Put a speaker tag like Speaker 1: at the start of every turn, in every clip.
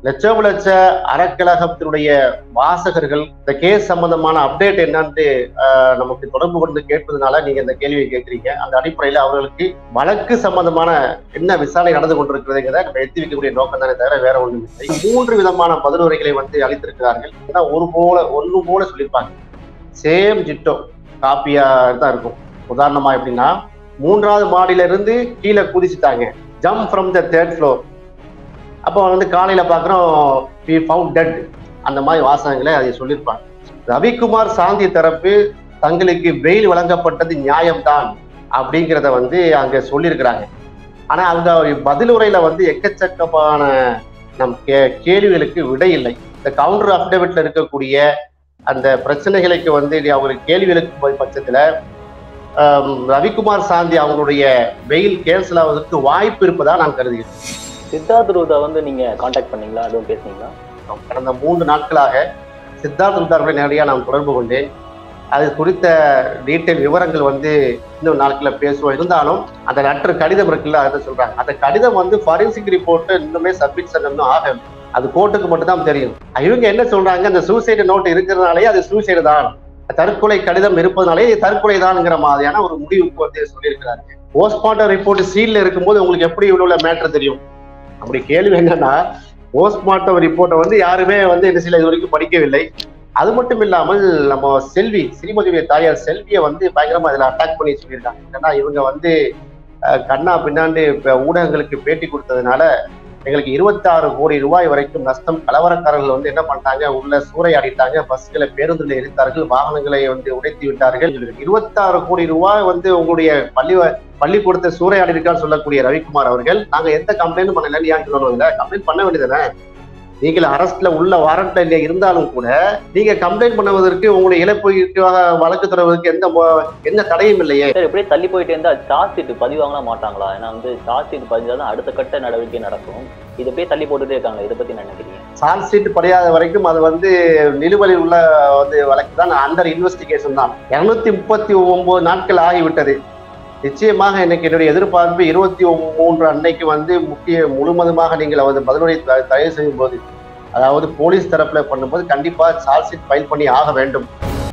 Speaker 1: லட்சோப லட்ச அறக்கழகத்தினுடைய வாசகர்கள் இந்த கேஸ் சம்பந்தமான அப்டேட் என்னன்னு ஆஹ், நமக்கு தொடர்பு கொண்டு கேட்பதனால நீங்க இந்த கேள்வியை கேட்கிறீங்க அந்த அடிப்படையில அவர்களுக்கு வழக்கு சம்பந்தமான என்ன விசாரணை நடந்து கொண்டிருக்கிறதுங்கிறத நம்ம எத்தி வைக்கக்கூடிய நோக்கம் தானே தவிர வேற ஒண்ணும் இல்லை மூன்று விதமான பதிலுரைகளை வந்து அளித்திருக்கிறார்கள் ஏன்னா ஒரு போல ஒன்று போல சொல்லியிருப்பாங்க சேம் ஜிட்டோ காப்பியா தான் இருக்கும் உதாரணமா எப்படின்னா மூன்றாவது மாடியில இருந்து கீழே குதிச்சுட்டாங்க jump from the third floor அப்போ வந்து காலையில பாக்குறோம் வி ஃபவுண்ட் டெட் அந்த மாதிரி வாசகங்களை அதை சொல்லியிருப்பாங்க ரவிக்குமார் சாந்தி தரப்பு தங்களுக்கு பெயில் வழங்கப்பட்டது நியாயம்தான் அப்படிங்கிறத வந்து அங்க சொல்லியிருக்கிறாங்க ஆனா அவங்க பதிலுரையில வந்து எக்கச்சக்கமான நம் கே கேள்விகளுக்கு விடை இல்லை இந்த கவுண்டர் அஃபிடவிட்ல இருக்கக்கூடிய அந்த பிரச்சனைகளுக்கு வந்து நீ அவங்களுக்கு கேள்விகளுக்கு போய் பட்சத்துல ஆம், ரவிக்குமார் சாந்தி அவங்களுடைய பெயில் கேன்சல் ஆவதற்கு வாய்ப்பு இருப்பதா நான் கருதுகிறேன்
Speaker 2: சித்தார்த் ரூதா வந்து நீங்க காண்டாக்ட் பண்ணீங்களா அதுவும் பேசுனீங்களா
Speaker 1: கடந்த மூன்று நாட்களாக சித்தார்த் உத்தார்களை நேரடியாக நாம் தொடர்பு கொண்டேன் அது குறித்த டீட்டெயில் விவரங்கள் வந்து இன்னும் நாட்களில் பேசுவோம் இருந்தாலும் அந்த லெட்டர் கடிதம் இருக்குல்ல அதை சொல்றாங்க அந்த கடிதம் வந்து ஃபாரன்சிக் ரிப்போர்ட் இன்னுமே சப்மிட் பண்ணணும் ஆக அது கோர்ட்டுக்கு மட்டும் தான் தெரியும் இவங்க என்ன சொல்றாங்க அந்த சூசைடு நோட் இருக்கிறதுனாலே அது சூசைடு தான் தற்கொலை கடிதம் இருப்பதனாலே இது தற்கொலை தான்ங்கிற மாதிரியான ஒரு முடிவுக்கு வந்து சொல்லியிருக்கிறாங்க போஸ்ட்மார்ட்டம் ரிப்போர்ட் சீல்ல இருக்கும்போது உங்களுக்கு எப்படி இவ்வளவு மேட்டர் தெரியும் அப்படி கேள்வி என்னன்னா போஸ்ட்மார்ட்டம் ரிப்போர்ட்டை வந்து யாருமே வந்து என்ன சில இது வரைக்கும் படிக்கவில்லை அது மட்டும் இல்லாமல் நம்ம செல்வி ஸ்ரீமதியுடைய தாயார் செல்வியை வந்து பயங்கரமா இதுல அட்டாக் பண்ணி சொல்லியிருக்காங்க ஏன்னா இவங்க வந்து அஹ், கண்ணா பின்னாண்டு இப்ப ஊடகங்களுக்கு பேட்டி கொடுத்ததுனால எங்களுக்கு இருபத்தாறு கோடி ரூபாய் வரைக்கும் நஷ்டம் கலவரக்காரர்கள் வந்து என்ன பண்ணிட்டாங்க உள்ள சூறையாடிட்டாங்க பஸ்களை பேருந்துல எரித்தார்கள் வாகனங்களை வந்து உடைத்து விட்டார்கள் இருபத்தாறு கோடி ரூபாய் வந்து உங்களுடைய பள்ளி பள்ளிக்கூடத்தை சூறையாடி இருக்கான்னு சொல்லக்கூடிய ரவிக்குமார் அவர்கள் நாங்க எந்த கம்ப்ளைண்ட் பண்ணல ஏன் சொல்லணும் இல்ல கம்ப்ளைண்ட் பண்ண வேண்டியதானே நீங்கள் அரஸ்ட்ல உள்ள வாரண்ட்ல இல்ல இருந்தாலும் கூட நீங்க கம்ப்ளைண்ட் பண்ணுவதற்கு உங்களுடைய இழப்புக்காக வழக்கு தொடர்வதற்கு எந்த மோ- எந்த தடையும் இல்லையே
Speaker 2: சார் இப்படியே தள்ளி போயிட்டே இருந்தா சார்ஜ் ஷீட் பதிவாங்கலாம் மாட்டாங்களா ஏன்னா வந்து சார்ஜ் ஷீட் பதிஞ்சாதான் அடுத்த கட்ட நடவடிக்கை நடக்கும் இது அப்படியே தள்ளி போட்டுட்டே இருக்காங்க இதை பத்தி என்ன நினைக்கிறீங்க
Speaker 1: சார்ஜ் ஷீட் படியாத வரைக்கும் அது வந்து நிலுவையில் உள்ள வந்து வழக்கு தான் அண்டர் இன்வெஸ்டிகேஷன் தான் இருநூத்தி முப்பத்தி ஒன்பது நாட்கள் ஆகிவிட்டது நிச்சயமாக எனக்கு என்னுடைய எதிர்பார்ப்பு இருபத்தி மூன்று அன்னைக்கு வந்து முக்கிய முழுவதுமாக நீங்கள் அவர் பதிலுரை த- தயவு செய்யும் போது அதாவது போலீஸ் தரப்புல பண்ணும்போது கண்டிப்பா சார்ஜ் ஷீட் ஃபைல் பண்ணி ஆக வேண்டும்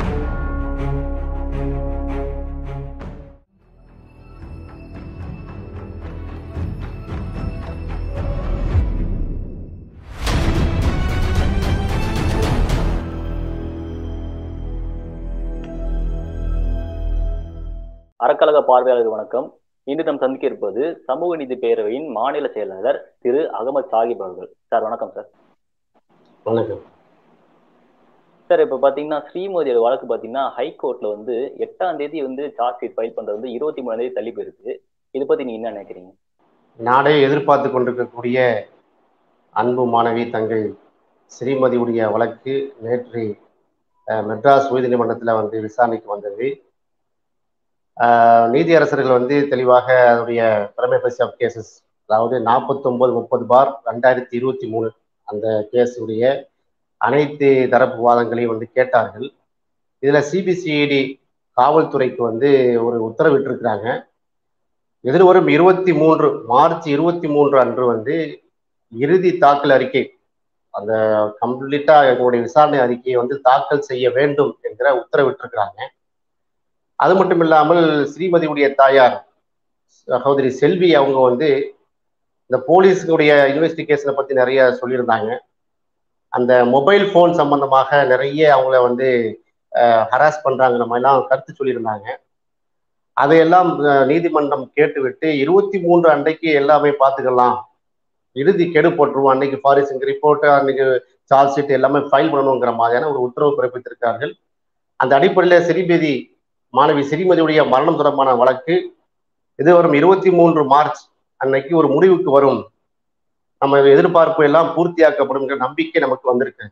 Speaker 2: அறக்கழக பார்வையாளர்கள் வணக்கம் இன்று நாம் சந்திக்க இருப்பது சமூக நீதி பேரவையின் மாநில செயலாளர் திரு அகமது சாஹிப் அவர்கள் சார் வணக்கம் சார்
Speaker 1: வணக்கம்
Speaker 2: சார் இப்ப பாத்தீங்கன்னா ஸ்ரீமதியோட வழக்கு பாத்தீங்கன்னா ஹைகோர்ட்ல வந்து எட்டாம் தேதி வந்து சார்ஜ் ஷீட் ஃபைல் பண்றது வந்து இருபத்தி மூணாம் தேதி தள்ளி போயிருக்கு இதை பத்தி நீங்க என்ன நினைக்கிறீங்க
Speaker 1: நாடே எதிர்பார்த்து கொண்டிருக்கக்கூடிய அன்பு மாணவி தங்கை ஸ்ரீமதியுடைய வழக்கு நேற்று அஹ், மெட்ராஸ் உயர்நீதிமன்றத்தில் வந்து விசாரணைக்கு வந்தது அஹ், நீதியரசர்கள் வந்து தெளிவாக அதனுடைய பிரமே பேசி ஆஃப் கேசஸ் அதாவது நாற்பத்தொன்பது முப்பது பார் ரெண்டாயிரத்தி இருபத்தி மூணு அந்த கேஸுடைய அனைத்து தரப்பு வாதங்களையும் வந்து கேட்டார்கள் இதில் சிபிசிஐடி காவல்துறைக்கு வந்து ஒரு உத்தரவிட்டிருக்கிறாங்க எதிர்வரும் இருபத்தி மூன்று மார்ச் இருபத்தி மூன்று அன்று வந்து இறுதி தாக்கல் அறிக்கை அந்த கம்ப்ளீட்டா எங்களுடைய விசாரணை அறிக்கையை வந்து தாக்கல் செய்ய வேண்டும் என்கிற உத்தரவிட்டிருக்கிறாங்க அது மட்டும் இல்லாமல் ஸ்ரீமதியுடைய தாயார் சகோதரி செல்வி அவங்க வந்து இந்த போலீஸுடைய இன்வெஸ்டிகேஷனை பத்தி நிறைய சொல்லியிருந்தாங்க அந்த மொபைல் ஃபோன் சம்பந்தமாக நிறைய அவங்கள வந்து ஹராஸ் பண்றாங்கிற மாதிரிலாம் கருத்து சொல்லியிருந்தாங்க அதையெல்லாம் அஹ், நீதிமன்றம் கேட்டுவிட்டு இருபத்தி மூன்று அன்றைக்கு எல்லாமே பார்த்துக்கலாம் இறுதி கெடு போட்டுருவோம் அன்னைக்கு ஃபாரிசிங் ரிப்போர்ட் அன்னைக்கு சார்ஜ் ஷீட் எல்லாமே ஃபைல் பண்ணணுங்கிற மாதிரியான ஒரு உத்தரவு பிறப்பித்திருக்கார்கள் அந்த அடிப்படையில் சிறிமதி மாணவி சிறிமதியுடைய மரணம் தொடர்பான வழக்கு இது வரும் இருபத்தி மூன்று மார்ச் அன்னைக்கு ஒரு முடிவுக்கு வரும் நம்ம எதிர்பார்ப்பு எல்லாம் பூர்த்தியாக்கப்படுங்கிற நம்பிக்கை நமக்கு வந்திருக்கு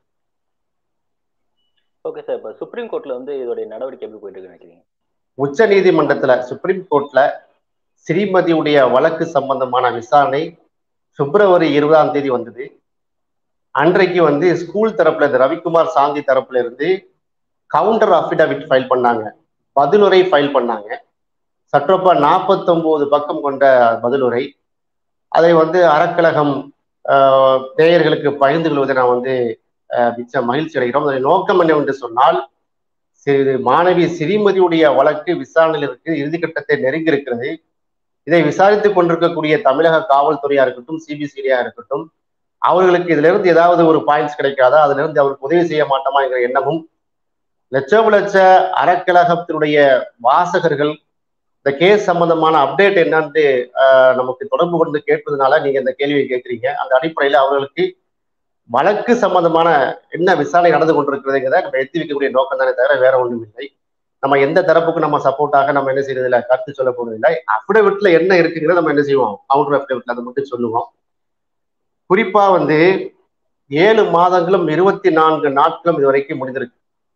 Speaker 2: ஓகே சார் இப்ப சுப்ரீம் கோர்ட்ல வந்து இதோடைய நடவடிக்கை எப்படி போயிட்டு இருக்கு நினைக்கிறீங்க
Speaker 1: உச்ச நீதிமன்றத்துல சுப்ரீம் கோர்ட்ல ஸ்ரீமதியுடைய வழக்கு சம்பந்தமான விசாரணை பிப்ரவரி இருபதாம் தேதி வந்தது அன்றைக்கு வந்து ஸ்கூல் தரப்புல இந்த ரவிக்குமார் சாந்தி தரப்புல இருந்து கவுண்டர் அஃபிடவிட் ஃபைல் பண்ணாங்க பதிலுரை ஃபைல் பண்ணாங்க சற்றப்ப நாற்பத்தொன்பது பக்கம் கொண்ட பதிலுரை அதை வந்து அறக்கழகம் ஆஹ் நேயர்களுக்கு பகிர்ந்து கொள்வதை நான் வந்து ஆஹ் மிச்ச மகிழ்ச்சி அடைகிறோம் அதன் நோக்கம் என்னவென்று சொன்னால் சிறு மாணவி ஸ்ரீமதியுடைய வழக்கு விசாரணையில் இருக்கு இறுதிக்கட்டத்தை நெருங்கி இருக்கிறது இதை விசாரித்துக் கொண்டிருக்கக்கூடிய தமிழக காவல்துறையா இருக்கட்டும் சிபிசிடியா இருக்கட்டும் அவர்களுக்கு இதுல இருந்து ஏதாவது ஒரு பாயிண்ட்ஸ் கிடைக்காதா அதுல இருந்து அவருக்கு உதவி செய்ய மாட்டோமா என்கிற எண்ணமும் லட்சம் லட்ச அறக்கழகத்தினுடைய வாசகர்கள் இந்த கேஸ் சம்பந்தமான அப்டேட் என்னன்னு ஆஹ், நமக்கு தொடர்பு கொண்டு கேட்பதனால நீங்க இந்த கேள்வியை கேட்குறீங்க அந்த அடிப்படையில அவர்களுக்கு வழக்கு சம்பந்தமான என்ன விசாரணை நடந்து கொண்டிருக்கிறதுங்கிறத நம்ம எத்தி வைக்கக்கூடிய நோக்கம் தானே தவிர வேற ஒன்றும் இல்லை நம்ம எந்த தரப்புக்கு நம்ம சப்போர்ட்டாக நம்ம என்ன செய்யறதில்ல கருத்து சொல்ல போறதில்லை அஃபிடவிட்ல என்ன இருக்குங்கிறத நம்ம என்ன செய்வோம் கவுண்டர் அஃபிடவிட்ல அதை மட்டும் சொல்லுவோம் குறிப்பா வந்து ஏழு மாதங்களும் இருபத்தி நான்கு நாட்களும் இது வரைக்கும் முடிந்திருக்கு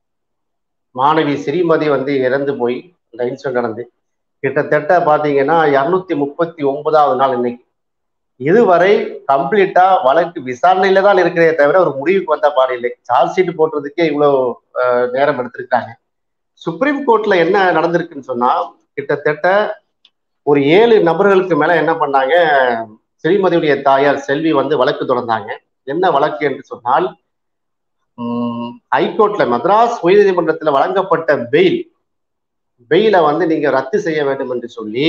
Speaker 1: மாணவி ஸ்ரீமதி வந்து இறந்து போய் இந்த இன்சிடென்ட் நடந்து கிட்டத்தட்ட பாத்தீங்கன்னா இருநூத்தி முப்பத்தி ஒன்பதாவது நாள் இன்னைக்கு இதுவரை கம்ப்ளீட்டா வழக்கு விசாரணையில தான் இருக்கிறதே தவிர ஒரு முடிவுக்கு வந்த பாடு இல்லை சார்ஜ் ஷீட் போடுறதுக்கே இவ்வளவு அஹ், நேரம் எடுத்திருக்காங்க சுப்ரீம் கோர்ட்ல என்ன நடந்திருக்குன்னு சொன்னா கிட்டத்தட்ட ஒரு ஏழு நபர்களுக்கு மேல என்ன பண்ணாங்க ஸ்ரீமதியுடைய தாயார் செல்வி வந்து வழக்கு தொடர்ந்தாங்க என்ன வழக்கு என்று சொன்னால் உம், ஹைகோர்ட்ல மദ്രാஸ் உயர்நீதிமன்றத்தில் வழங்கப்பட்ட பெயில் பெயிலை வந்து நீங்க ரத்து செய்ய வேண்டும் என்று சொல்லி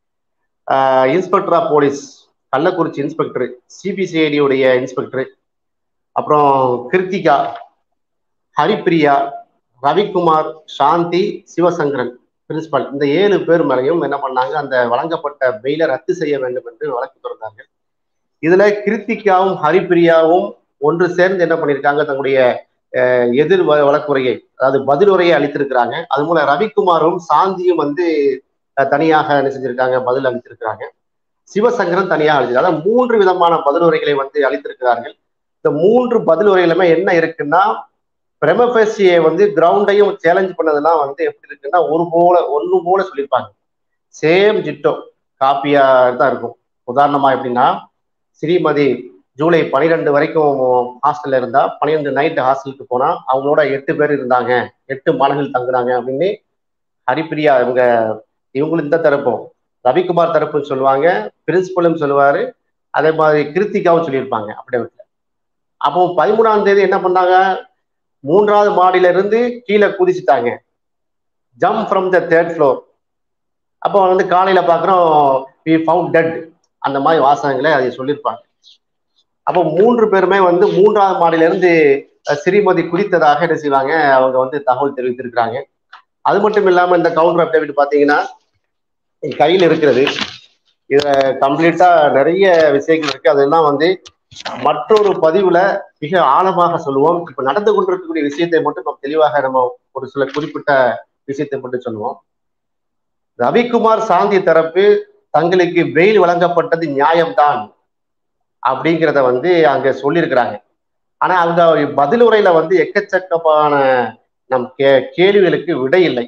Speaker 1: inspector of police Kallakurichi inspector CBCID உடைய இன்ஸ்பெக்டர் அப்புறம் கிருத்திகா ஹரிப்பிரியா ரவிக்குமார் சாந்தி சிவசங்கரன் பிரின்சிபல் இந்த ஏழு பேர் மேலையும் என்ன பண்ணாங்க அந்த வழங்கப்பட்ட பெயிலை ரத்து செய்ய வேண்டும் என்று வழக்கு தொடர்ந்தாங்க இதுல கிருத்திகாவும் ஹரிப்பிரியாவும் ஒன்று சேர்ந்து என்ன பண்ணியிருக்காங்க தங்களுடைய அஹ், எதிர் வ- வழக்குரையை அதாவது பதில் உரையை அளித்திருக்கிறாங்க அது மூலம் ரவிக்குமாரும் சாந்தியும் வந்து அஹ், தனியாக என்ன செஞ்சிருக்காங்க பதில் அளித்திருக்கிறாங்க சிவசங்கரன் தனியாக அளிச்சிருக்காங்க அதாவது மூன்று விதமான பதில் உரைகளை வந்து அளித்திருக்கிறார்கள் இந்த மூன்று பதில் உரைகளுமே என்ன இருக்குன்னா பிரமபேசியை வந்து கிரவுண்டையும் சேலஞ்ச் பண்ணதெல்லாம் வந்து எப்படி இருக்குன்னா ஒரு போல ஒன்று போல சொல்லியிருப்பாங்க சேம் ஜிட்டோ காப்பியா தான் இருக்கும் உதாரணமா எப்படின்னா ஸ்ரீமதி ஜூலை பனிரெண்டு வரைக்கும் ஹாஸ்டல்ல இருந்தா பன்னிரெண்டு நைட்டு ஹாஸ்டலுக்கு போனா அவங்களோட எட்டு பேர் இருந்தாங்க எட்டு மாணவர்கள் தங்குனாங்க அப்படின்னு ஹரிப்பிரியா இவங்க இவங்களும் இந்த தரப்பும் ரவிக்குமார் தரப்புன்னு சொல்லுவாங்க பிரின்சிபலும் சொல்லுவாரு அதே மாதிரி கிருத்திகாவும் சொல்லியிருப்பாங்க அப்படியே அப்போ பதிமூணாம் தேதி என்ன பண்ணாங்க மூன்றாவது மாடியில இருந்து கீழே குதிச்சுட்டாங்க jump from the third floor அப்போ வந்து காலையில பாக்குறோம் வி ஃபவுண்ட் டெட் அந்த மாதிரி வாசகங்களை அதை சொல்லியிருப்பாங்க அப்போ மூன்று பேருமே வந்து மூன்றாவது மாடியில இருந்து அஹ், ஸ்ரீமதி குறித்ததாக என்ன செய்வாங்க அவங்க வந்து தகவல் தெரிவித்திருக்கிறாங்க அது மட்டும் இல்லாம இந்த கவுண்டர் அப்டேட் பாத்தீங்கன்னா என் கையில் இருக்கிறது இதுல கம்ப்ளீட்டா நிறைய விஷயங்கள் இருக்கு அதெல்லாம் வந்து மற்றொரு பதிவுல மிக ஆழமாக சொல்லுவோம் இப்ப நடந்து கொண்டிருக்கக்கூடிய விஷயத்தை மட்டும் நம்ம தெளிவாக நம்ம ஒரு சில குறிப்பிட்ட விஷயத்தை மட்டும் சொல்லுவோம் ரவிக்குமார் சாந்தி தரப்பு தங்களுக்கு பெயில் வழங்கப்பட்டது நியாயம்தான் அப்படிங்கிறத வந்து அங்க சொல்லியிருக்கிறாங்க ஆனா அவங்க பதில் உரையில வந்து எக்கச்சக்கமான நம் கே கேள்விகளுக்கு விடை இல்லை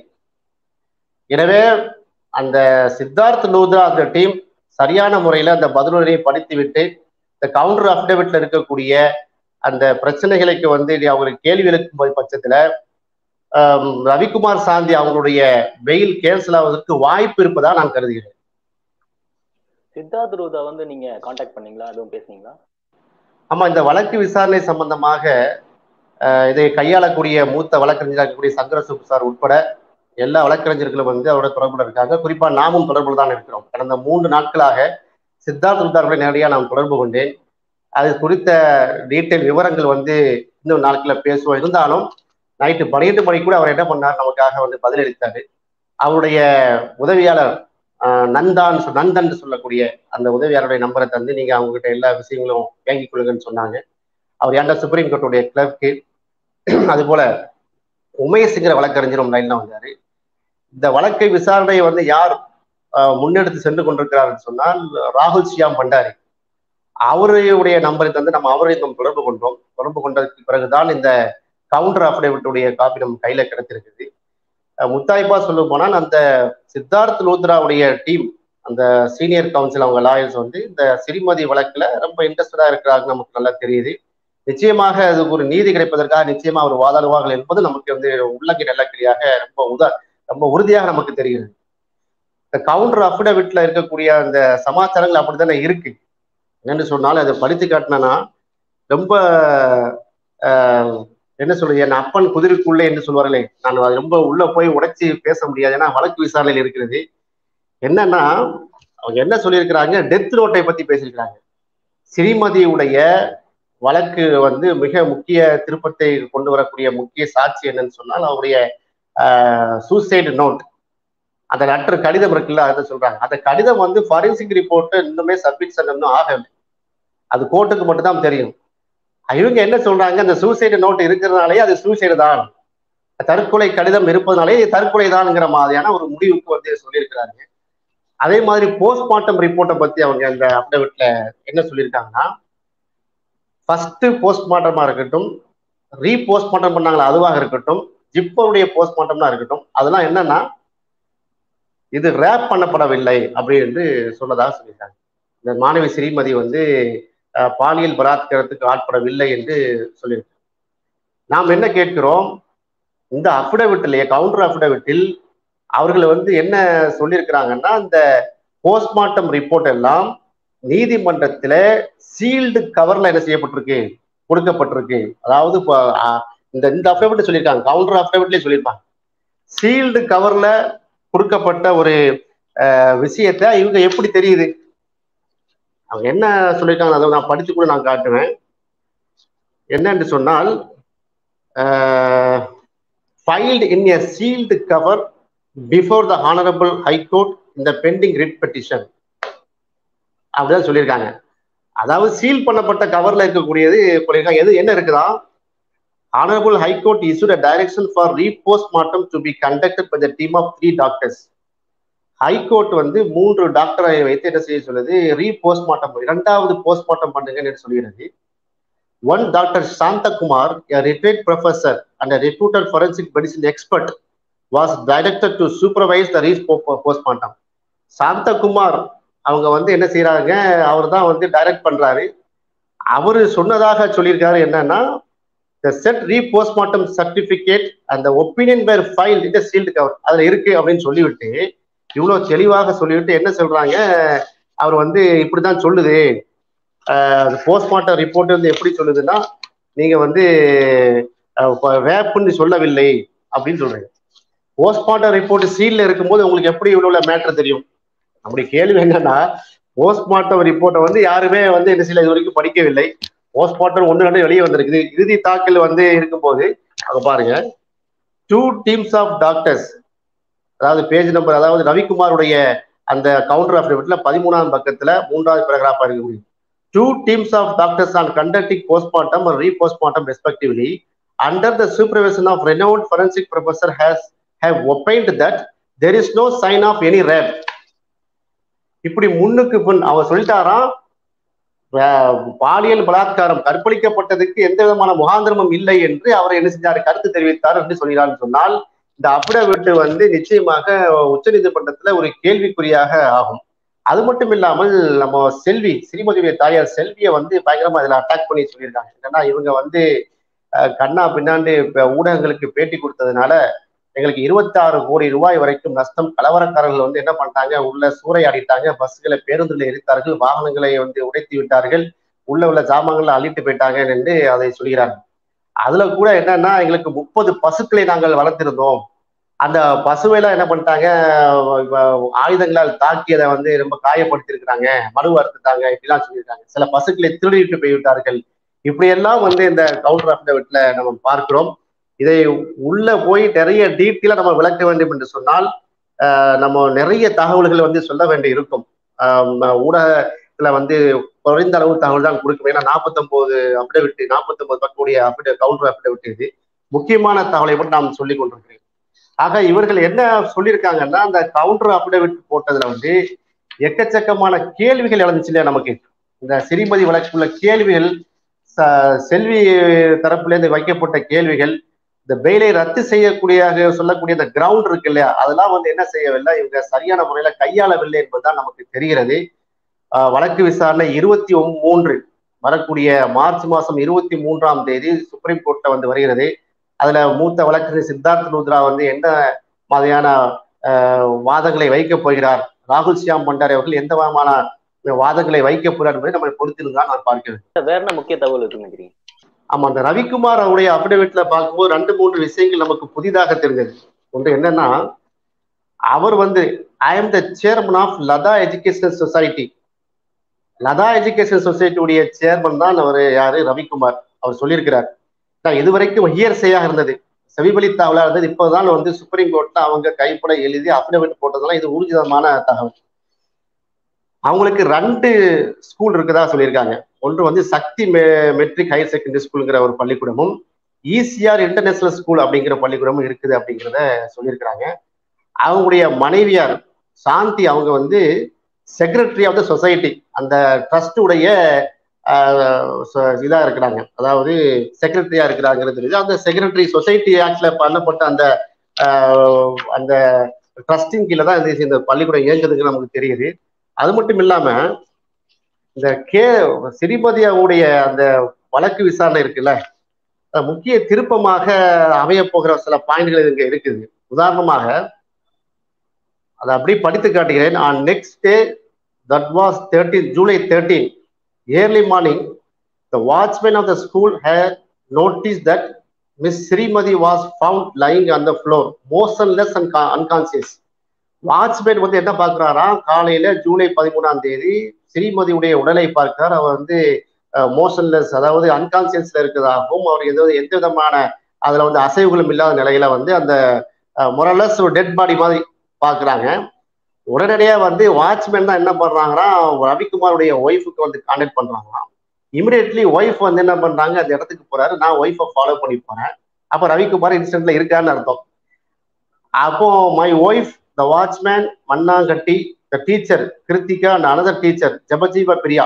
Speaker 1: எனவே அந்த சித்தார்த் லூத்ரா அந்த டீம் சரியான முறையில அந்த பதிலுரையை படித்துவிட்டு இந்த கவுண்டர் அப்டேவிட்ல இருக்கக்கூடிய அந்த பிரச்சனைகளுக்கு வந்து நீ அவங்களுக்கு கேள்வி எழுக்கும் போது பட்சத்துல ஆம், ரவிக்குமார் சாந்தி அவங்களுடைய பெயில் கேன்சல் ஆவதற்கு வாய்ப்பு இருப்பதா நான் கருதுகிறேன்
Speaker 2: சித்தார்த் ரூதா வந்து நீங்க காண்டாக்ட் பண்ணீங்களா எதுவும் பேசுனீங்களா
Speaker 1: ஆமா இந்த வழக்கு விசாரணை சம்பந்தமாக அஹ், இதை கையாளக்கூடிய மூத்த வழக்கறிஞராக இருக்கக்கூடிய சங்கர சுப்பு சார் உட்பட எல்லா வழக்கறிஞர்களும் வந்து அவரோட தொடர்புல இருக்காங்க குறிப்பா நாமும் தொடர்புல தான் இருக்கிறோம் கடந்த மூன்று நாட்களாக சித்தார்த் ருத்தார்களை நேரடியாக நான் தொடர்பு கொண்டேன் அது குறித்த டீட்டெயில் விவரங்கள் வந்து இன்னும் நாட்களில் பேசுவோம் இருந்தாலும் நைட்டு பன்னிரெண்டு மணிக்கு கூட அவர் என்ன பண்ணார் நமக்காக வந்து பதிலளித்தாரு அவருடைய உதவியாளர் ஆஹ், நந்தான் சொ- நந்தன் சொல்லக்கூடிய அந்த உதவியாளருடைய நம்பரை தந்து நீங்க அவங்க கிட்ட எல்லா விஷயங்களும் வாங்கிக் கொள்ளுங்கன்னு சொன்னாங்க அவர் ஏன்டா சுப்ரீம் கோர்ட்டுடைய கிளர்க்கு அது போல உமேஷ்ங்கிற வழக்கறிஞரும் லைன்ல வந்தாரு இந்த வழக்கை விசாரணையை வந்து யார் ஆஹ், முன்னெடுத்து சென்று கொண்டிருக்கிறார் சொன்னால் ராகுல் சியாம் பண்டாரி அவருடைய நம்பரை தந்து நம்ம அவரை நம்ம தொடர்பு கொண்டோம் தொடர்பு கொண்டதுக்கு பிறகுதான் இந்த கவுண்டர் அஃபிடேவிட்டுடைய காப்பி நம்ம கையில கிடைத்திருக்குது அஹ் முத்தாய்ப்பா சொல்ல போனால் அந்த சித்தார்த் லூத்ராவுடைய டீம் அந்த சீனியர் கவுன்சில் அவங்க லாயர்ஸ் வந்து இந்த சிறுமதி வழக்குல ரொம்ப இன்ட்ரெஸ்டடா இருக்கிறாங்க நமக்கு நல்லா தெரியுது நிச்சயமாக அது ஒரு நீதி கிடைப்பதற்காக நிச்சயமா அவர் வாதாடுவார்கள் என்பது நமக்கு வந்து உள்ளங்கை நல்லக்கிரியாக ரொம்ப உத ரொம்ப உறுதியாக நமக்கு தெரிகிறது இந்த கவுண்டர் அஃபிடவிட்ல இருக்கக்கூடிய அந்த சமாச்சாரங்கள் அப்படித்தானே இருக்கு என்னன்னு சொன்னால் அதை படித்து காட்டினா ரொம்ப என்ன சொல்றது என் அப்பன் குதிரைக்குள்ளே என்று சொல்வார்களே நான் அது ரொம்ப உள்ள போய் உடைச்சி பேச முடியாது ஏன்னா வழக்கு விசாரணையில் இருக்கிறது என்னன்னா அவங்க என்ன சொல்லியிருக்கிறாங்க டெத் நோட்டை பத்தி பேசியிருக்கிறாங்க ஸ்ரீமதியுடைய வழக்கு வந்து மிக முக்கிய திருப்பத்தை கொண்டு வரக்கூடிய முக்கிய சாட்சி என்னன்னு சொன்னால் அவருடைய சூசைடு நோட் அந்த லெட்டர் கடிதம் இருக்குல்ல அதை சொல்றாங்க அந்த கடிதம் வந்து ஃபாரன்சிக் ரிப்போர்ட் இன்னுமே சப்மிஷன் இன்னும் ஆகல அது கோர்ட்டுக்கு மட்டும்தான் தெரியும் இவங்க என்ன சொல்றாங்க அந்த சூசைடு நோட் இருக்கிறதுனாலே அது சூசைடு தான் தற்கொலை கடிதம் இருப்பதனாலே தற்கொலை தான்ங்கிற மாதிரியான ஒரு முடிவுக்கு வந்து சொல்லியிருக்கிறாங்க அதே மாதிரி போஸ்ட்மார்ட்டம் ரிப்போர்ட்டை பத்தி அவங்க அந்த அப்டவிட்ல என்ன சொல்லியிருக்காங்கன்னா ஃபர்ஸ்ட் போஸ்ட்மார்ட்டமா இருக்கட்டும் ரீபோஸ்ட்மார்ட்டம் பண்ணாங்களா அதுவாக இருக்கட்டும் ஜிப்பருடைய போஸ்ட்மார்ட்டம்னா இருக்கட்டும் அதெல்லாம் என்னன்னா இது ரேப் பண்ணப்படவில்லை அப்படி என்று சொன்னதாக சொல்லியிருக்காங்க இந்த மாணவி ஸ்ரீமதி வந்து பாலியல் பலாத்காரத்துக்கு ஆட்படவில்லை என்று சொல்லியிருக்காங்க நாம் என்ன கேட்கிறோம் இந்த அஃபிடவிட்டிலேயே கவுண்டர் அஃபிடவிட்டில் அவர்கள் வந்து என்ன சொல்லியிருக்கிறாங்கன்னா இந்த போஸ்ட்மார்ட்டம் ரிப்போர்ட் எல்லாம் நீதிமன்றத்துல சீல்டு கவர்ல என்ன செய்யப்பட்டிருக்கு கொடுக்கப்பட்டிருக்கு அதாவது இந்த இந்த அஃபிடவிட் சொல்லியிருக்காங்க கவுண்டர் அஃபிடவிட்லேயே சொல்லியிருப்பாங்க சீல்டு கவர்ல கொடுக்கப்பட்ட ஒரு விஷயத்த இவங்க எப்படி தெரியுது அவங்க என்ன சொல்லியிருக்காங்க அதை நான் படித்து கூட நான் காட்டுவேன் என்னன்னு சொன்னால் filed in a sealed cover before the honourable high court இந்த பெண்டிங் ரிட் பெட்டிஷன் அப்படிதான் சொல்லியிருக்காங்க அதாவது சீல் பண்ணப்பட்ட கவர்ல இருக்கக்கூடியது சொல்லியிருக்காங்க எது என்ன இருக்குதா honourable high court issued a direction for repostmortem to be conducted by the team of three doctors high court வந்து மூன்று டாக்டரை வைத்து என்ன செய்ய சொல்லுது ரீபோஸ்ட்மார்ட்டம் இரண்டாவது போஸ்ட்மார்ட்டம் பண்ணுங்கன்னு சொல்கிறது one doctor Santhakumar retired professor and reputed forensic medicine expert was directed to supervise the re postmortem Santhakumar அவங்க வந்து என்ன செய்யறாங்க அவர் தான் வந்து டைரக்ட் பண்றாரு அவரு சொன்னதாக சொல்லியிருக்காரு என்னன்னா த செட் ரீபோஸ்ட்மார்ட்டம் சர்டிபிகேட் அந்த ஒப்பீனியன் வேர் ஃபைல் இந்த சீல்டு கவர் அதுல இருக்கு அப்படின்னு சொல்லிவிட்டு இவ்வளவு தெளிவாக சொல்லிவிட்டு என்ன சொல்றாங்க அவர் வந்து இப்படிதான் சொல்லுது போஸ்ட்மார்ட்டம் ரிப்போர்ட் வந்து எப்படி சொல்லுதுன்னா நீங்க வந்து வேப்புன்னு சொல்லவில்லை அப்படின்னு சொல்றீங்க போஸ்ட்மார்ட்டம் ரிப்போர்ட் சீல்ல இருக்கும்போது உங்களுக்கு எப்படி இவ்வளவு மேட்டர் தெரியும் நம்முடைய கேள்வி என்னன்னா போஸ்ட்மார்ட்டம் ரிப்போர்ட்டை வந்து யாருமே வந்து என்ன செய்யல இது வரைக்கும் படிக்கவில்லை போஸ்ட்மார்ட்டம் ஒன்று ரெண்டு வெளியே வந்திருக்குது இறுதி தாக்கல் வந்து இருக்கும்போது அங்க பாருங்க டூ டீம்ஸ் ஆஃப் டாக்டர்ஸ் அதாவது பேஜ் நம்பர் அதாவது ரவிக்குமாருடைய அந்த கவுண்டர் அஃபிடவிட்ல பதிமூணாம் பக்கத்துல மூன்றாவது பேராகிராஃபா இருக்க முடியும் two teams of doctors on conducting postmortem or repostmortem respectively under the supervision of renowned forensic professor has have opined that there is no sign of any rape இப்படி முன்னுக்கு பின் அவர் சொல்லிட்டாராம் பாலியல் பலாத்காரம் கற்பழிக்கப்பட்டதுக்கு எந்த விதமான முகாந்திரமும் இல்லை என்று அவர் என்ன செஞ்சார் கருத்து தெரிவித்தார் என்று சொல்கிறார் சொன்னால் இந்த அபிடவிட்டு வந்து நிச்சயமாக உச்ச நீதிமன்றத்துல ஒரு கேள்விக்குறியாக ஆகும் அது மட்டும் இல்லாமல் நம்ம செல்வி ஸ்ரீமதியுடைய தாயார் செல்வியை வந்து பயங்கரமா இதுல அட்டாக் பண்ணி சொல்லியிருக்காங்க ஏன்னா இவங்க வந்து கண்ணா பின்னாண்டு ஊடகங்களுக்கு பேட்டி கொடுத்ததுனால எங்களுக்கு இருபத்தாறு கோடி ரூபாய் வரைக்கும் நஷ்டம் கலவரக்காரர்கள் வந்து என்ன பண்ணிட்டாங்க உள்ள சூறையாடிட்டாங்க பஸ்களை பேருந்துல எரித்தார்கள் வாகனங்களை வந்து உடைத்து விட்டார்கள் உள்ள உள்ள ஜாமான்களை அள்ளிட்டு போயிட்டாங்க என்று அதை சொல்கிறாங்க அதுல கூட என்னன்னா எங்களுக்கு முப்பது பசுக்களை நாங்கள் வளர்த்திருந்தோம் அந்த பசுவையெல்லாம் என்ன பண்ணிட்டாங்க ஆயுதங்களால் தாக்கி அதை வந்து ரொம்ப காயப்படுத்தியிருக்கிறாங்க மனு அறுத்துட்டாங்க இப்படிலாம் சொல்லியிருக்காங்க சில பசுக்களை திருடிட்டு போய்விட்டார்கள் இப்படியெல்லாம் வந்து இந்த கவுண்டர் அஃபிடவிட்ல நம்ம பார்க்கிறோம் இதை உள்ள போய் நிறைய டீட்டெயிலா நம்ம விளக்க வேண்டும் என்று சொன்னால் நம்ம நிறைய தகவல்களை வந்து சொல்ல வேண்டி இருக்கும் ஊடகத்துல வந்து குறைந்த அளவு தகவல் தான் கொடுக்கும் ஏன்னா நாற்பத்தொன்பது அப்டவிட்டு நாற்பத்தொன்பது பக்கக்கூடிய அப்ட கவுண்டர் அப்டவிட்டு இது முக்கியமான தகவலை மட்டும் நாம் சொல்லி கொண்டிருக்கிறேன் ஆக இவர்கள் என்ன சொல்லியிருக்காங்கன்னா அந்த கவுண்டர் அப்டவிட் போட்டதுல வந்து எக்கச்சக்கமான கேள்விகள் எழுந்துச்சு இல்லையா நமக்கு இந்த சிறிமதி வழக்குள்ள கேள்விகள் செல்வி தரப்புலேருந்து வைக்கப்பட்ட கேள்விகள் இந்த பெயிலை ரத்து செய்யக்கூடிய சொல்லக்கூடிய இந்த கிரவுண்ட் இருக்கு இல்லையா அதெல்லாம் வந்து என்ன செய்யவில்லை இவங்க சரியான முறையில கையாளவில்லை என்பதுதான் நமக்கு தெரிகிறது வழக்கு விசாரணை இருபத்தி மூன்று வரக்கூடிய மார்ச் மாசம் இருபத்தி மூன்றாம் தேதி சுப்ரீம் கோர்ட்ல வந்து வருகிறது அதுல மூத்த வழக்கறிஞர் சித்தார்த் ருத்ரா வந்து என்ன மாதிரியான வாதங்களை வைக்கப் போகிறார் ராகுல் சியாம் பண்டாரி அவர்கள் எந்த விதமான வாதங்களை வைக்க போறார் என்பதை நம்ம பொறுத்திருந்தான் நான் பார்க்கிறேன்
Speaker 2: வேற என்ன முக்கிய தகவல் இருக்குன்னு நினைக்கிறீங்க
Speaker 1: ஆமா அந்த ரவிக்குமார் அவருடைய அபிடவிட்ல பார்க்கும்போது ரெண்டு மூன்று விஷயங்கள் நமக்கு புதிதாக தெரிஞ்சது ஒன்று என்னன்னா அவர் வந்து I am the chairman of Latha education society Latha education சொசைட்டியுடைய சேர்மன் தான் அவர் யாரு ரவிக்குமார் அவர் சொல்லியிருக்கிறார் நான் இதுவரைக்கும் ஹியர்சையாக இருந்தது செவிபலித்தாவலா இருந்தது இப்போதான் வந்து சுப்ரீம் கோர்ட்ல அவங்க கைப்பட எழுதி அபிடவிட் போட்டதெல்லாம் இது ஊர்ஜிதமான தகவல் அவங்களுக்கு ரெண்டு ஸ்கூல் இருக்குதா சொல்லியிருக்காங்க ஒன்று வந்து சக்தி மெ மெட்ரிக் ஹையர் செகண்டரி ஸ்கூலுங்கிற ஒரு பள்ளிக்கூடமும் இசிஆர் இன்டர்நேஷனல் ஸ்கூல் அப்படிங்கிற பள்ளிக்கூடமும் இருக்குது அப்படிங்கிறத சொல்லியிருக்கிறாங்க அவங்களுடைய மனைவியார் சாந்தி அவங்க வந்து செக்ரட்டரி ஆஃப் த சொசைட்டி அந்த ட்ரஸ்டுடைய இதா இருக்கிறாங்க அதாவது செக்ரட்டரியா இருக்கிறாங்கிறது தெரியுது அந்த செக்ரட்டரி சொசைட்டி ஆக்ட்ல பண்ணப்பட்ட அந்த அந்த ட்ரஸ்டின் கீழே தான் இந்த பள்ளிக்கூடம் இயங்குதுன்னு நமக்கு தெரியுது அது மட்டும் இல்லாம இந்த கே சிறிபதியாவுடைய அந்த வழக்கு விசாரணை இருக்குல்ல முக்கிய திருப்பமாக அமைய போகிற சில பாயிண்ட்கள் இங்க இருக்குது உதாரணமாக அதை அப்படி படித்து காட்டுகிறேன் on next day that was thirteen July thirteen early morning the watchman of the school her notice that miss Srimathi was found lying on the floor motionless and unconscious watchman வந்து என்ன பார்க்கிறாராம் காலையில ஜூலை பதிமூணாம் தேதி ஸ்ரீமதியுடைய உடலை பார்க்கிறார் அவர் வந்து மோஷன்லெஸ் அதாவது அன்கான்சியஸ்ல இருக்கிறதாகவும் அவர் எந்த எந்த விதமான அதுல வந்து அசைவுகளும் இல்லாத நிலையில வந்து அந்த மொரலஸ் ஒரு டெட் பாடி மாதிரி பாக்குறாங்க உடனடியா வந்து வாட்ச்மேன் தான் என்ன பண்றாங்கன்னா ரவிக்குமாருடைய ஒய்ஃபுக்கு வந்து கான்டாக்ட் பண்றாங்களாம் இமிடியட்லி ஒய்ஃப் வந்து என்ன பண்றாங்க அந்த இடத்துக்கு போறாரு நான் ஒய்ஃபை ஃபாலோ பண்ணி போறேன் அப்ப ரவிக்குமார் இன்சிடென்ட்ல இருக்கான்னு அர்த்தம் அப்போ my wife the watchman Mannangatti the teacher Krithika and another teacher Jabajeeva Priya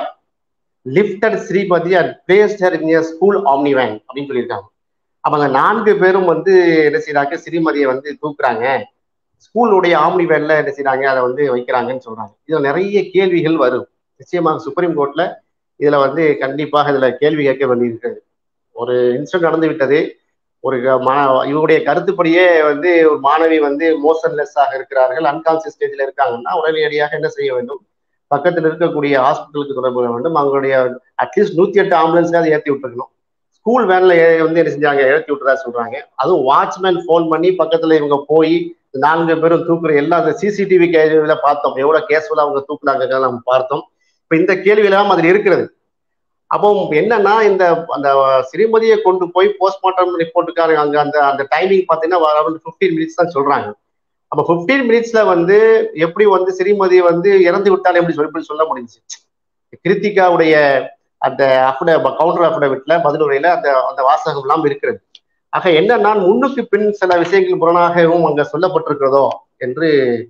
Speaker 1: lifted Sripathi and placed her in school omni van அப்படின்னு சொல்லியிருக்காங்க அப்ப அந்த நான்கு பேரும் வந்து என்ன செய்யறாங்க ஸ்ரீமதியை வந்து தூக்குறாங்க ஸ்கூலுடைய ஆம்னி வேன்ல என்ன செய்யறாங்க அதை வந்து வைக்கிறாங்கன்னு சொல்றாங்க இதுல நிறைய கேள்விகள் வரும் நிச்சயமாக சுப்ரீம் கோர்ட்ல இதுல வந்து கண்டிப்பாக இதுல கேள்வி கேட்க வேண்டியிருக்கிறது ஒரு இன்சிடென்ட் நடந்து விட்டது ஒரு இவருடைய கருத்துப்படியே வந்து ஒரு மாணவி வந்து மோஷன்லெஸ் ஆக இருக்கிறார்கள் அன்கான்சியஸ் ஸ்டேஜ்ல இருக்காங்கன்னா உடனடியாக என்ன செய்ய வேண்டும் பக்கத்தில் இருக்கக்கூடிய ஹாஸ்பிட்டலுக்கு தொடர்பு கொள்ள வேண்டும் அவங்களுடைய அட்லீஸ்ட் நூத்தி எட்டு ஆம்புலன்ஸ்ல ஏற்றி விட்டுருக்கணும் ஸ்கூல் வேன்ல வந்து என்ன செஞ்சாங்க ஏற்றி விட்டுறதா சொல்றாங்க அதுவும் வாட்ச்மேன் ஃபோன் பண்ணி பக்கத்துல இவங்க போய் நான்கு பேரும் தூக்குற எல்லா அந்த சிசிடிவி கேள்வியில பார்த்தோம் எவ்வளவு கேஸ்ஃபுல்லா அவங்க தூக்குனாங்க நம்ம பார்த்தோம் இப்ப இந்த கேள்வி எல்லாம் அதில் இருக்கிறது அப்போ என்னன்னா இந்த அந்த சிறுமதியை கொண்டு போய் போஸ்ட்மார்ட்டம் ரிப்போர்ட்டுக்கான அங்க அந்த அந்த டைமிங் பார்த்தீங்கன்னா அரௌண்ட் ஃபிஃப்டீன் மினிட்ஸ் தான் சொல்றாங்க அப்ப ஃபிஃப்டீன் மினிட்ஸ்ல வந்து எப்படி வந்து சிறுமதி வந்து இறந்து விட்டாலும் எப்படி சொல்லி சொல்ல முடிஞ்சு கிருத்திகாவுடைய அந்த அஃபிட கவுண்டர் அஃபிடவிட்ல பதிலுரையில அந்த அந்த வாசகம் எல்லாம் இருக்கிறது ஆக என்னன்னா முன்னுக்கு பின் சில விஷயங்கள் புறனாகவும் அங்க சொல்லப்பட்டிருக்கிறதோ என்று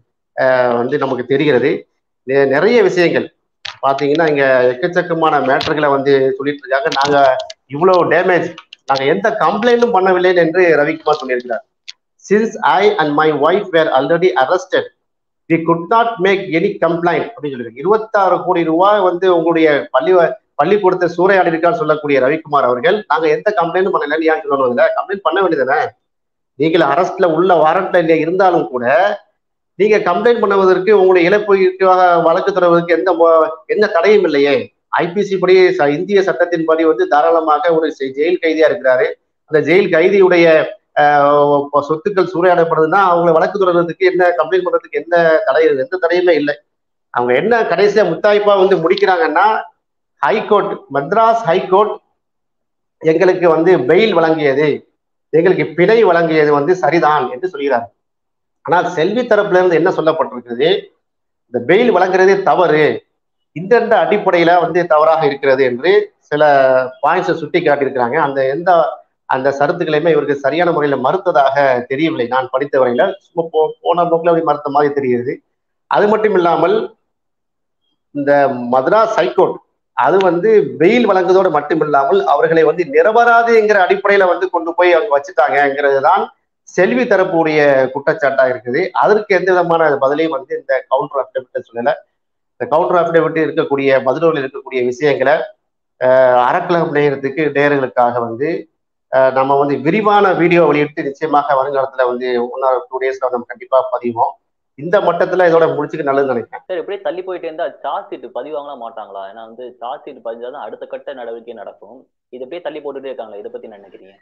Speaker 1: வந்து நமக்கு தெரிகிறது நிறைய விஷயங்கள் பாத்தீங்கன்னா இங்க எக்கச்சக்கமான மேட்டர்களை வந்து சொல்லிட்டு இருக்காங்க நாங்க இவ்வளவு டேமேஜ் நாங்க எந்த கம்ப்ளைண்டும் பண்ணவில்லை என்று ரவிக்குமார் சொல்லியிருக்கிறார் since I and my wife were already arrested we could not make any complaint அப்படின்னு சொல்லியிருக்காங்க இருபத்தாறு கோடி ரூபாய் வந்து உங்களுடைய பள்ளி பள்ளிக்கூடத்தை சூறையாடி இருக்கான்னு சொல்லக்கூடிய ரவிக்குமார் அவர்கள் நாங்க எந்த கம்ப்ளைண்டும் பண்ணலன்னு ஏன் சொல்லணும் இல்லை கம்ப்ளைண்ட் பண்ண வேண்டியதானே நீங்கள் அரஸ்ட்ல உள்ள வாரண்ட்ல இல்லையா இருந்தாலும் கூட நீங்க கம்ப்ளைண்ட் பண்ணுவதற்கு உங்களுடைய இழப்புக்கு வழக்கு தொடர்வதற்கு எந்த எந்த தடையும் இல்லையே ஐபிசி படி இந்திய சட்டத்தின்படி வந்து தாராளமாக ஒரு ஜெயில் கைதியா இருக்கிறாரு அந்த ஜெயில் கைதியுடைய சொத்துக்கள் சூறையாடப்படுதுன்னா அவங்களை வழக்கு தொடர்றதுக்கு என்ன கம்ப்ளைண்ட் பண்றதுக்கு எந்த தடை எந்த தடையுமே இல்லை அவங்க என்ன கடைசியா முத்தாய்ப்பா வந்து முடிக்கிறாங்கன்னா ஹைகோர்ட் மத்ராஸ் ஹைகோர்ட் எங்களுக்கு வந்து பெயில் வழங்கியது எங்களுக்கு பிணை வழங்கியது வந்து சரிதான் என்று சொல்கிறார் ஆனால் செல்வி தரப்புல இருந்து என்ன சொல்லப்பட்டிருக்கிறது இந்த பெயில் வழங்குறதே தவறு இந்த அடிப்படையில வந்து தவறாக இருக்கிறது என்று சில பாயிண்ட்ஸை சுட்டி காட்டியிருக்கிறாங்க அந்த எந்த அந்த சருத்துக்களையுமே இவருக்கு சரியான முறையில் மறுத்ததாக தெரியவில்லை நான் படித்த வரையில சும்மா போ போன போக்கில் அப்படி மறுத்த மாதிரி தெரிகிறது அது மட்டும் இல்லாமல் இந்த மദ്രാஸ் ஹைகோர்ட் அது வந்து வெயில் வழங்குவதோடு மட்டும் இல்லாமல் அவர்களை வந்து நிரபராதிங்கிற அடிப்படையில வந்து கொண்டு போய் அவங்க வச்சுட்டாங்கிறது தான் செல்வி தரப்புடைய குற்றச்சாட்டா இருக்குது அதற்கு எந்த விதமான பதிலையும் வந்து இந்த கவுண்டர் அஃபிடவிட் சொல்லல இந்த கவுண்டர் அஃபிடவிட் இருக்கக்கூடிய பதிலோடு இருக்கக்கூடிய விஷயங்களை அறக்கலம் நேரத்துக்கு நேர்களுக்காக வந்து நம்ம வந்து விரிவான வீடியோ வெளியிட்டு நிச்சயமாக வருங்காலத்துல வந்து ஒன் ஆர் டூ டேஸ்ல நம்ம கண்டிப்பா பதிவோம் இந்த மட்டத்துல இதோட முடிச்சுக்க நல்லதுன்னு நினைக்கிறேன்
Speaker 2: சார் இப்படியே தள்ளி போயிட்டே இருந்தா சார்ஜ் ஷீட் பதிவாங்களா மாட்டாங்களா ஏன்னா வந்து சார்ஜ் ஷீட் பதிஞ்சாதான் அடுத்த கட்ட நடவடிக்கை நடக்கும் இது அப்படியே தள்ளி போட்டுட்டே இருக்காங்களா இதை பத்தி என்ன நினைக்கிறீங்க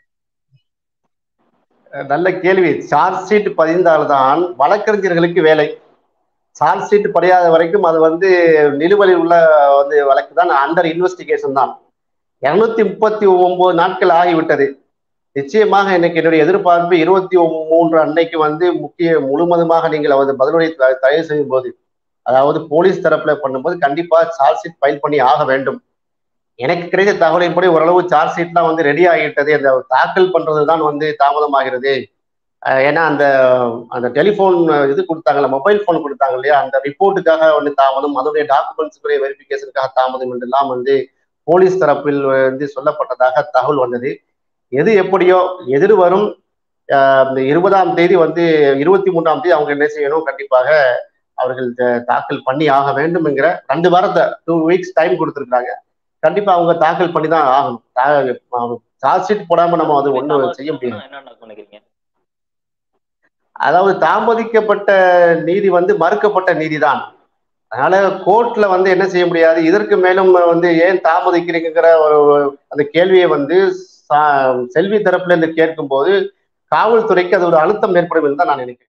Speaker 1: நல்ல கேள்வி சார்ஜ் ஷீட் பதிந்தால்தான் வழக்கறிஞர்களுக்கு வேலை சார்ஜ் ஷீட் படியாத வரைக்கும் அது வந்து நிலுவையில் உள்ள வந்து வழக்கு தான் அண்டர் இன்வெஸ்டிகேஷன் தான் இருநூத்தி முப்பத்தி ஒன்பது நாட்கள் ஆகிவிட்டது நிச்சயமாக இன்னைக்கு என்னுடைய எதிர்பார்ப்பு இருபத்தி மூன்று அன்னைக்கு வந்து முக்கிய முழுவதுமாக நீங்கள் வந்து பதிலுரை த- தயார் செய்யும் போது அதாவது போலீஸ் தரப்புல பண்ணும்போது கண்டிப்பா சார்ஜ் ஷீட் ஃபைல் பண்ணி ஆக வேண்டும் எனக்கு கிடைத்த தகவலின்படி ஓரளவு சார்ஜ் ஷீட்லாம் வந்து ரெடி ஆகிட்டது அந்த தாக்கல் பண்றது தான் வந்து தாமதமாகிறது அஹ் ஏன்னா அந்த அந்த டெலிஃபோன் இது கொடுத்தாங்கல்ல மொபைல் ஃபோன் கொடுத்தாங்க இல்லையா அந்த ரிப்போர்ட்டுக்காக வந்து தாமதம் அதனுடைய டாக்குமெண்ட்ஸுக்குரிய வெரிஃபிகேஷனுக்காக தாமதம் என்றெல்லாம் வந்து போலீஸ் தரப்பில் வந்து சொல்லப்பட்டதாக தகவல் வந்தது எது எப்படியோ எதிர் வரும் அஹ் இந்த இருபதாம் தேதி வந்து இருபத்தி மூன்றாம் தேதி அவங்க என்ன செய்யணும் கண்டிப்பாக அவர்கள் த- தாக்கல் பண்ணி ஆக வேண்டும் என்கிற ரெண்டு வாரத்தை டூ வீக்ஸ் டைம் கொடுத்துருக்காங்க கண்டிப்பா அவங்க தாக்கல் பண்ணி தான் ஆகணும் சார்ஜ் ஷீட் போடாம நம்ம அது ஒண்ணும் செய்ய முடியாது
Speaker 2: என்ன நினைக்கிறீங்க
Speaker 1: அதாவது தாமதிக்கப்பட்ட நீதி வந்து மறுக்கப்பட்ட நீதிதான் அதனால கோர்ட்ல வந்து என்ன செய்ய முடியாது இதற்கு மேலும் வந்து ஏன் தாமதிக்கிறீங்கிற ஒரு அந்த கேள்வியை வந்து சா- செல்வி தரப்புல இருந்து கேட்கும்போது காவல்துறைக்கு அது ஒரு அழுத்தம் ஏற்படும் என்று தான் நான் நினைக்கிறேன்